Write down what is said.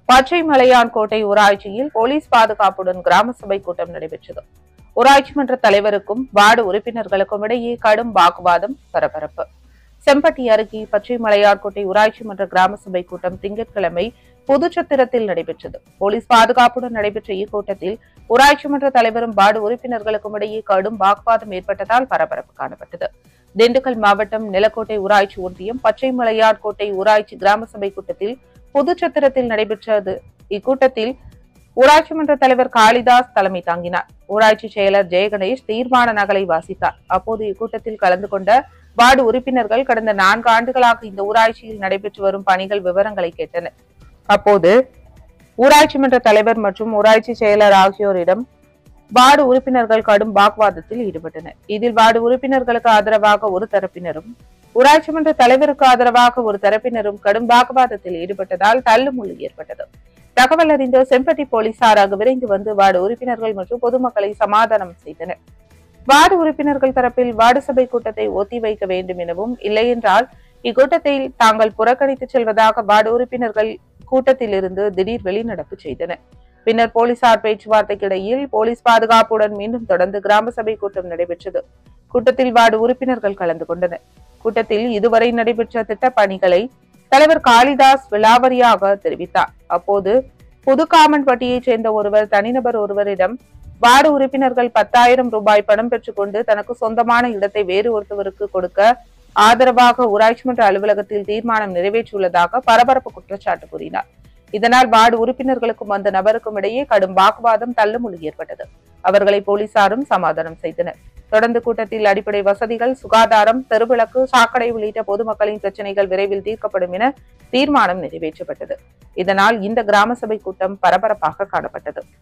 பச்சை மலையான் கோட்டை ஊராட்சியில் போலீஸ் பாதுகாப்புடன் கிராம சபை கூட்டம் நடைபெற்றது ஊராட்சி மன்ற தலைவருக்கும் வார்டு உறுப்பினர்களுக்கும் இடையே கடும் வாக்குவாதம் பரபரப்பு செம்பட்டி அருகே பச்சை மலையார்கோட்டை ஊராட்சி மன்ற கிராம சபை கூட்டம் திங்கட்கிழமை புதுச்சத்திரத்தில் நடைபெற்றது போலீஸ் பாதுகாப்புடன் நடைபெற்ற இக்கூட்டத்தில் ஊராட்சி மன்ற தலைவரும் வார்டு உறுப்பினர்களுக்கும் இடையே கடும் வாக்குவாதம் ஏற்பட்டதால் பரபரப்பு காணப்பட்டது திண்டுக்கல் மாவட்டம் நிலக்கோட்டை ஊராட்சி ஒன்றியம் பச்சை மலையார்கோட்டை ஊராட்சி கிராம சபை கூட்டத்தில் புதுச்சத்திரத்தில் நடைபெற்றது இக்கூட்டத்தில் ஊராட்சி மன்ற தலைவர் காளிதாஸ் தலைமை தாங்கினார் ஊராட்சி செயலர் ஜெயகணேஷ் தீர்மான நகலை வாசித்தார் அப்போது இக்கூட்டத்தில் கலந்து கொண்ட வார்டு உறுப்பினர்கள் கடந்த நான்கு ஆண்டுகளாக இந்த ஊராட்சியில் நடைபெற்று வரும் பணிகள் விவரங்களை கேட்டனர் அப்போது ஊராட்சி மன்ற தலைவர் மற்றும் ஊராட்சி செயலர் ஆகியோரிடம் வார்டு உறுப்பினர்கள் கடும் வாக்குவாதத்தில் ஈடுபட்டனர் இதில் வார்டு உறுப்பினர்களுக்கு ஆதரவாக ஒரு தரப்பினரும் ஊராட்சி மன்ற தலைவருக்கு ஆதரவாக ஒரு தரப்பினரும் கடும் வாக்குவாதத்தில் ஈடுபட்டதால் தள்ளுமுள்ளு ஏற்பட்டது தகவல் அறிந்த செம்பட்டி போலீசார் அங்கு விரைந்து வந்து வார்டு உறுப்பினர்கள் மற்றும் பொதுமக்களை சமாதானம் செய்தனர் வார்டு உறுப்பினர்கள் தரப்பில் வார்டு சபை கூட்டத்தை ஒத்தி வைக்க வேண்டும் எனவும் இல்லையென்றால் இக்கூட்டத்தில் தாங்கள் புறக்கணித்து செல்வதாக வார்டு உறுப்பினர்கள் கூட்டத்தில் இருந்து திடீர் வெளிநடப்பு செய்தனர் பின்னர் போலீசார் பேச்சுவார்த்தைக்கிடையில் போலீஸ் பாதுகாப்புடன் மீண்டும் தொடர்ந்து கிராம சபை கூட்டம் நடைபெற்றது கூட்டத்தில் வார்டு உறுப்பினர்கள் கலந்து கொண்டனர் கூட்டத்தில் இதுவரை நடைபெற்ற திட்டப் பணிகளை தலைவர் காளிதாஸ் விலாவரியாக தெரிவித்தார் அப்போது புதுக்காமன்பட்டியைச் சேர்ந்த ஒருவர் தனிநபர் ஒருவரிடம் வார்டு உறுப்பினர்கள் பத்தாயிரம் ரூபாய் பணம் பெற்றுக்கொண்டு தனக்கு சொந்தமான இடத்தை வேறு ஒருத்தவருக்கு கொடுக்க ஆதரவாக ஊராட்சி மன்ற அலுவலகத்தில் தீர்மானம் நிறைவேற்றியுள்ளதாக பரபரப்பு குற்றச்சாட்டு கூறினார் இதனால் வார்டு உறுப்பினர்களுக்கும் அந்த நபருக்கும் இடையே கடும் வாக்குவாதம் தள்ளுமுள்ளு ஏற்பட்டது அவர்களை போலீசாரும் சமாதானம் செய்தனர் தொடர்ந்து கூட்டத்தில் அடிப்படை வசதிகள் சுகாதாரம் தெருவிளக்கு சாக்கடை உள்ளிட்ட பொதுமக்களின் பிரச்சனைகள் விரைவில் தீர்க்கப்படும் என தீர்மானம் நிறைவேற்றப்பட்டது இதனால் இந்த கிராம சபை கூட்டம் பரபரப்பாக காணப்பட்டது